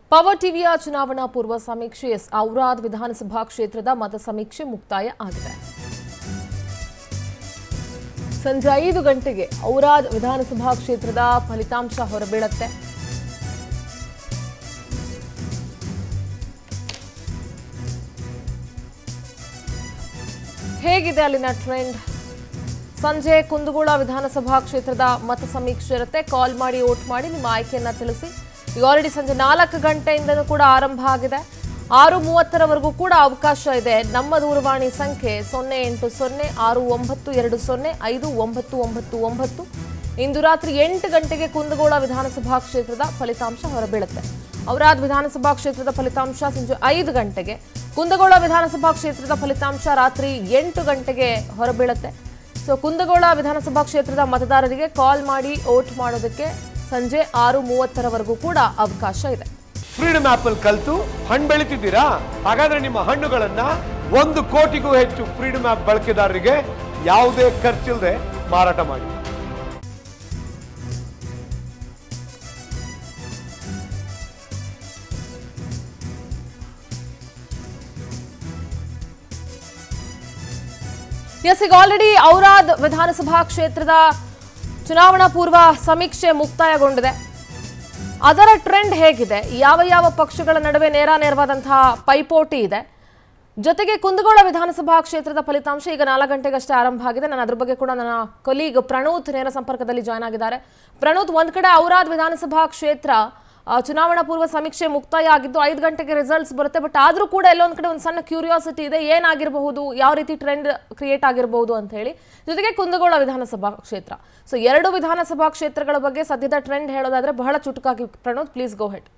Power ಟಿವಿಯ ಚುನಾವಣಾ ಪೂರ್ವ ಸಮೀಕ್ಷೆ ಎಸ್ ಔರಾದ್ ವಿಧಾನಸಭಾ ಕ್ಷೇತ್ರದ ಮತ ಸಮೀಕ್ಷೆ ಮುಕ್ತಾಯ ಆಗಿದೆ ಸಂಜೆ ಐದು ಗಂಟೆಗೆ ಔರಾದ್ ವಿಧಾನಸಭಾ ಕ್ಷೇತ್ರದ ಫಲಿತಾಂಶ ಹೊರಬೀಳತ್ತೆ ಹೇಗಿದೆ ಅಲ್ಲಿನ ಟ್ರೆಂಡ್ ಸಂಜೆ ಕುಂದಗೋಳ ವಿಧಾನಸಭಾ ಕ್ಷೇತ್ರದ ಮತ ಸಮೀಕ್ಷೆ ಇರುತ್ತೆ ಕಾಲ್ ಮಾಡಿ ವೋಟ್ ಮಾಡಿ ನಿಮ್ಮ ಆಯ್ಕೆಯನ್ನ ತಿಳಿಸಿ ಈಗ ಆಲ್ರೆಡಿ ಸಂಜೆ ನಾಲ್ಕು ಗಂಟೆಯಿಂದನೂ ಕೂಡ ಆರಂಭ ಆಗಿದೆ ಆರು ಮೂವತ್ತರವರೆಗೂ ಕೂಡ ಅವಕಾಶ ಇದೆ ನಮ್ಮ ದೂರವಾಣಿ ಸಂಖ್ಯೆ ಸೊನ್ನೆ ಎಂಟು ಸೊನ್ನೆ ಆರು ಒಂಬತ್ತು ಎರಡು ಸೊನ್ನೆ ಐದು ಒಂಬತ್ತು ಒಂಬತ್ತು ಒಂಬತ್ತು ಇಂದು ರಾತ್ರಿ ಎಂಟು ಗಂಟೆಗೆ ಕುಂದಗೋಳ ವಿಧಾನಸಭಾ ಕ್ಷೇತ್ರದ ಫಲಿತಾಂಶ ಹೊರಬೀಳುತ್ತೆ ಔರಾದ್ ವಿಧಾನಸಭಾ ಕ್ಷೇತ್ರದ ಫಲಿತಾಂಶ ಸಂಜೆ ಐದು ಗಂಟೆಗೆ ಕುಂದಗೋಳ ವಿಧಾನಸಭಾ ಕ್ಷೇತ್ರದ ಫಲಿತಾಂಶ ರಾತ್ರಿ ಎಂಟು ಗಂಟೆಗೆ ಹೊರಬೀಳುತ್ತೆ ಸೊ ಕುಂದಗೋಳ ವಿಧಾನಸಭಾ ಕ್ಷೇತ್ರದ ಮತದಾರರಿಗೆ ಕಾಲ್ ಮಾಡಿ ವೋಟ್ ಮಾಡೋದಕ್ಕೆ ಸಂಜೆ ಆರು ಮೂವತ್ತರವರೆಗೂ ಕೂಡ ಅವಕಾಶ ಇದೆ ಫ್ರೀಡಮ್ ಆಪ್ ಅಲ್ಲಿ ಕಲ್ತು ಹಣ್ಣು ಬೆಳಿತಿದ್ದೀರಾ ಹಾಗಾದ್ರೆ ನಿಮ್ಮ ಹಣ್ಣುಗಳನ್ನ ಒಂದು ಕೋಟಿಗೂ ಹೆಚ್ಚು ಫ್ರೀಡಮ್ ಆಪ್ ಬಳಕೆದಾರರಿಗೆ ಯಾವುದೇ ಖರ್ಚಿಲ್ಲದೆ ಮಾರಾಟ ಮಾಡಿ ಎಸ್ ಈಗ ಆಲ್ರೆಡಿ ಔರಾದ್ ವಿಧಾನಸಭಾ ಕ್ಷೇತ್ರದ ಚುನಾವಣಾ ಪೂರ್ವ ಸಮೀಕ್ಷೆ ಮುಕ್ತಾಯಗೊಂಡಿದೆ ಅದರ ಟ್ರೆಂಡ್ ಹೇಗಿದೆ ಯಾವ ಯಾವ ಪಕ್ಷಗಳ ನಡುವೆ ನೇರ ನೇರವಾದಂತಹ ಪೈಪೋಟಿ ಇದೆ ಜೊತೆಗೆ ಕುಂದಗೋಳ ವಿಧಾನಸಭಾ ಕ್ಷೇತ್ರದ ಫಲಿತಾಂಶ ಈಗ ನಾಲ್ಕು ಗಂಟೆಗಷ್ಟೇ ಆರಂಭ ಆಗಿದೆ ನಾನು ಅದ್ರ ಬಗ್ಗೆ ಕೂಡ ನನ್ನ ಕೊಲೀಗ್ ಪ್ರಣೂತ್ ನೇರ ಸಂಪರ್ಕದಲ್ಲಿ ಜಾಯ್ನ್ ಆಗಿದ್ದಾರೆ ಪ್ರಣೂತ್ ಒಂದ್ ಕಡೆ ಔರಾದ್ ವಿಧಾನಸಭಾ ಕ್ಷೇತ್ರ ಆ, ಚುನಾವಣಾ ಪೂರ್ವ ಸಮೀಕ್ಷೆ ಮುಕ್ತಾಯ ಆಗಿದ್ದು ಐದು ಗಂಟೆಗೆ ರಿಸಲ್ಟ್ಸ್ ಬರುತ್ತೆ ಬಟ್ ಆದ್ರೂ ಕೂಡ ಎಲ್ಲೊಂದ್ ಕಡೆ ಒಂದು ಸಣ್ಣ ಕ್ಯೂರಿಯಾಸಿಟಿ ಇದೆ ಏನಾಗಿರಬಹುದು ಯಾವ ರೀತಿ ಟ್ರೆಂಡ್ ಕ್ರಿಯೇಟ್ ಆಗಿರಬಹುದು ಅಂತ ಹೇಳಿ ಜೊತೆಗೆ ಕುಂದಗೋಳ ವಿಧಾನಸಭಾ ಕ್ಷೇತ್ರ ಸೊ ಎರಡು ವಿಧಾನಸಭಾ ಕ್ಷೇತ್ರಗಳ ಬಗ್ಗೆ ಸದ್ಯದ ಟ್ರೆಂಡ್ ಹೇಳೋದಾದ್ರೆ ಬಹಳ ಚುಟುಕಾಗಿ ಪ್ರಣೋದ್ ಪ್ಲೀಸ್ ಗೋ ಹೆಡ್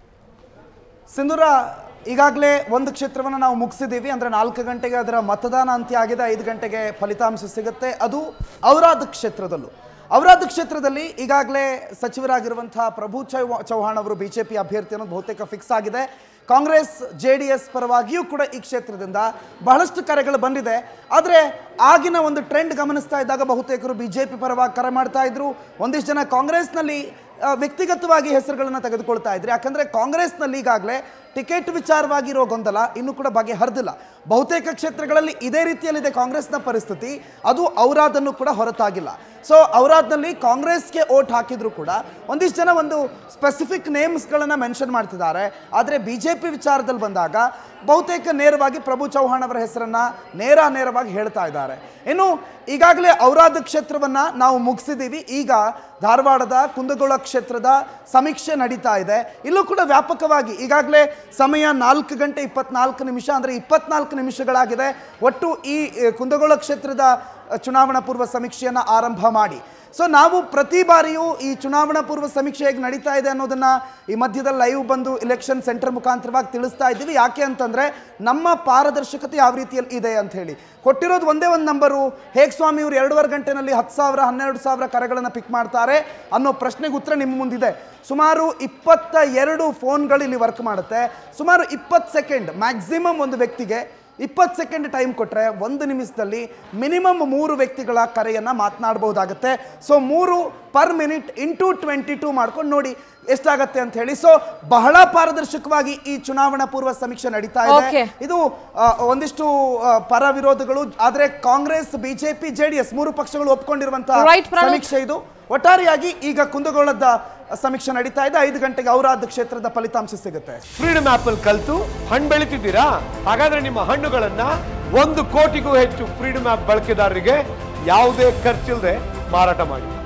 ಸಿಂಧೂರ ಈಗಾಗಲೇ ಒಂದು ಕ್ಷೇತ್ರವನ್ನು ನಾವು ಮುಗಿಸಿದ್ದೀವಿ ಅಂದರೆ ನಾಲ್ಕು ಗಂಟೆಗೆ ಅದರ ಮತದಾನ ಅಂತ್ಯ ಆಗಿದೆ ಐದು ಗಂಟೆಗೆ ಫಲಿತಾಂಶ ಸಿಗುತ್ತೆ ಅದು ಔರಾದ್ ಕ್ಷೇತ್ರದಲ್ಲೂ ಔರಾದ್ ಕ್ಷೇತ್ರದಲ್ಲಿ ಈಗಾಗಲೇ ಸಚಿವರಾಗಿರುವಂತಹ ಪ್ರಭು ಚೌ- ಚೌಹಾಣ್ ಅವರು ಬಿ ಜೆ ಪಿ ಅಭ್ಯರ್ಥಿ ಅನ್ನೋದು ಬಹುತೇಕ ಫಿಕ್ಸ್ ಆಗಿದೆ ಕಾಂಗ್ರೆಸ್ ಜೆ ಡಿ ಎಸ್ ಪರವಾಗಿಯೂ ಕೂಡ ಈ ಕ್ಷೇತ್ರದಿಂದ ಬಹಳಷ್ಟು ಕರೆಗಳು ಬಂದಿದೆ ಆದರೆ ಆಗಿನ ಒಂದು ಟ್ರೆಂಡ್ ಗಮನಿಸ್ತಾ ಇದ್ದಾಗ ಬಹುತೇಕರು ಬಿ ಜೆ ಪಿ ಪರವಾಗಿ ಕರೆ ಮಾಡ್ತಾ ಇದ್ರು ಒಂದಿಷ್ಟು ಜನ ಕಾಂಗ್ರೆಸ್ನಲ್ಲಿ ಆ, ವ್ಯಕ್ತಿಗತವಾಗಿ ಹೆಸರುಗಳನ್ನು ತೆಗೆದುಕೊಳ್ತಾ ಇದ್ರಿ ಯಾಕಂದ್ರೆ ಕಾಂಗ್ರೆಸ್ನಲ್ಲಿ ಈಗಾಗಲೇ ಟಿಕೆಟ್ ವಿಚಾರವಾಗಿರೋ ಗೊಂದಲ ಇನ್ನೂ ಕೂಡ ಬಗೆಹರಿದಿಲ್ಲ ಬಹುತೇಕ ಕ್ಷೇತ್ರಗಳಲ್ಲಿ ಇದೇ ರೀತಿಯಲ್ಲಿದೆ ಕಾಂಗ್ರೆಸ್ನ ಪರಿಸ್ಥಿತಿ ಅದು ಔರಾದನ್ನು ಕೂಡ ಹೊರತಾಗಿಲ್ಲ ಸೊ ಔರಾದ್ನಲ್ಲಿ ಕಾಂಗ್ರೆಸ್ಗೆ ಓಟ್ ಹಾಕಿದ್ರು ಕೂಡ ಒಂದಿಷ್ಟು ಜನ ಒಂದು ಸ್ಪೆಸಿಫಿಕ್ ನೇಮ್ಸ್ಗಳನ್ನು ಮೆನ್ಷನ್ ಮಾಡ್ತಿದ್ದಾರೆ ಆದರೆ ಬಿ ಜೆ ಪಿ ವಿಚಾರದಲ್ಲಿ ಬಂದಾಗ ಬಹುತೇಕ ನೇರವಾಗಿ ಪ್ರಭು ಚೌಹಾಣ್ ಅವರ ಹೆಸರನ್ನ ನೇರ ನೇರವಾಗಿ ಹೇಳ್ತಾ ಇದ್ದಾರೆ ಇನ್ನು ಈಗಾಗಲೇ ಔರಾದ್ ಕ್ಷೇತ್ರವನ್ನ ನಾವು ಮುಗಿಸಿದ್ದೀವಿ ಈಗ ಧಾರವಾಡದ ಕುಂದಗೋಳ ಕ್ಷೇತ್ರದ ಸಮೀಕ್ಷೆ ನಡೀತಾ ಇದೆ ಇಲ್ಲೂ ಕೂಡ ವ್ಯಾಪಕವಾಗಿ ಈಗಾಗಲೇ ಸಮಯ ನಾಲ್ಕು ಗಂಟೆ ಇಪ್ಪತ್ನಾಲ್ಕು ನಿಮಿಷ ಅಂದರೆ ಇಪ್ಪತ್ನಾಲ್ಕು ನಿಮಿಷಗಳಾಗಿದೆ ಒಟ್ಟು ಈ ಎ, ಕುಂದಗೋಳ ಕ್ಷೇತ್ರದ ಅ, ಚುನಾವಣಾ ಪೂರ್ವ ಸಮೀಕ್ಷೆಯನ್ನು ಆರಂಭ ಮಾಡಿ ಸೊ ನಾವು ಪ್ರತಿ ಬಾರಿಯೂ ಈ ಚುನಾವಣಾ ಪೂರ್ವ ಸಮೀಕ್ಷೆ ಹೇಗೆ ನಡೀತಾ ಇದೆ ಅನ್ನೋದನ್ನ ಈ ಮಧ್ಯದಲ್ಲಿ ಲೈವ್ ಬಂದು ಇಲೆಕ್ಷನ್ ಸೆಂಟರ್ ಮುಖಾಂತರವಾಗಿ ತಿಳಿಸ್ತಾ ಇದ್ದೀವಿ ಯಾಕೆ ಅಂತಂದ್ರೆ ನಮ್ಮ ಪಾರದರ್ಶಕತೆ ಯಾವ ರೀತಿಯಲ್ಲಿ ಇದೆ ಅಂತ ಹೇಳಿ ಕೊಟ್ಟಿರೋದು ಒಂದೇ ಒಂದು ನಂಬರು ಹೇಗ್ ಸ್ವಾಮಿ ಇವರು ಎರಡೂವರೆ ಗಂಟೆನಲ್ಲಿ ಹತ್ತು ಸಾವಿರ ಹನ್ನೆರಡು ಸಾವಿರ ಕರೆಗಳನ್ನು ಪಿಕ್ ಮಾಡ್ತಾರೆ ಅನ್ನೋ ಪ್ರಶ್ನೆಗೆ ಉತ್ತರ ನಿಮ್ಮ ಮುಂದಿದೆ ಸುಮಾರು ಇಪ್ಪತ್ತ ಎರಡು ಫೋನ್ಗಳು ಇಲ್ಲಿ ವರ್ಕ್ ಮಾಡುತ್ತೆ ಸುಮಾರು ಇಪ್ಪತ್ತು ಸೆಕೆಂಡ್ ಮ್ಯಾಕ್ಸಿಮಮ್ ಒಂದು ವ್ಯಕ್ತಿಗೆ ಇಪ್ಪತ್ತು ಸೆಕೆಂಡ್ ಟೈಮ್ ಕೊಟ್ಟರೆ ಒಂದು ನಿಮಿಷದಲ್ಲಿ ಮಿನಿಮಮ್ ಮೂರು ವ್ಯಕ್ತಿಗಳ ಕರೆಯನ್ನು ಮಾತನಾಡಬಹುದಾಗುತ್ತೆ ಸೊ ಮೂರು per minute into twenty two ಮಾಡ್ಕೊಂಡು ನೋಡಿ ಎಷ್ಟಾಗತ್ತೆ ಅಂತ ಹೇಳಿ ಸೊ ಬಹಳ ಪಾರದರ್ಶಕವಾಗಿ ಈ ಚುನಾವಣಾ ಪೂರ್ವ ಸಮೀಕ್ಷೆ ನಡೀತಾ Okay. ಇದೆ ಇದು ಆ, ಒಂದಿಷ್ಟು ಆ, ಪರ ವಿರೋಧಗಳು ಆದ್ರೆ ಕಾಂಗ್ರೆಸ್ ಬಿಜೆಪಿ ಜೆಡಿಎಸ್ ಮೂರು ಪಕ್ಷಗಳು ಒಪ್ಕೊಂಡಿರುವಂತಹ Right, ಪ್ರಣವ್. ಸಮೀಕ್ಷೆ ಇದು ಒಟ್ಟಾರೆಯಾಗಿ ಈಗ ಕುಂದಗೋಳದ ಸಮೀಕ್ಷೆ ನಡೀತಾ ಇದೆ ಐದು ಗಂಟೆಗೆ ಔರಾದ್ ಕ್ಷೇತ್ರದ ಫಲಿತಾಂಶ ಸಿಗುತ್ತೆ ಫ್ರೀಡಮ್ ಆಪ್ ಅಲ್ಲಿ ಕಲ್ತು ಹಣ್ಣು ಬೆಳಿತಿದ್ದೀರಾ ಹಾಗಾದ್ರೆ ನಿಮ್ಮ ಹಣ್ಣುಗಳನ್ನ ಒಂದು ಕೋಟಿಗೂ ಹೆಚ್ಚು ಫ್ರೀಡಮ್ ಆಪ್ ಬಳಕೆದಾರರಿಗೆ ಯಾವುದೇ ಖರ್ಚಿಲ್ಲದೆ ಮಾರಾಟ ಮಾಡಿ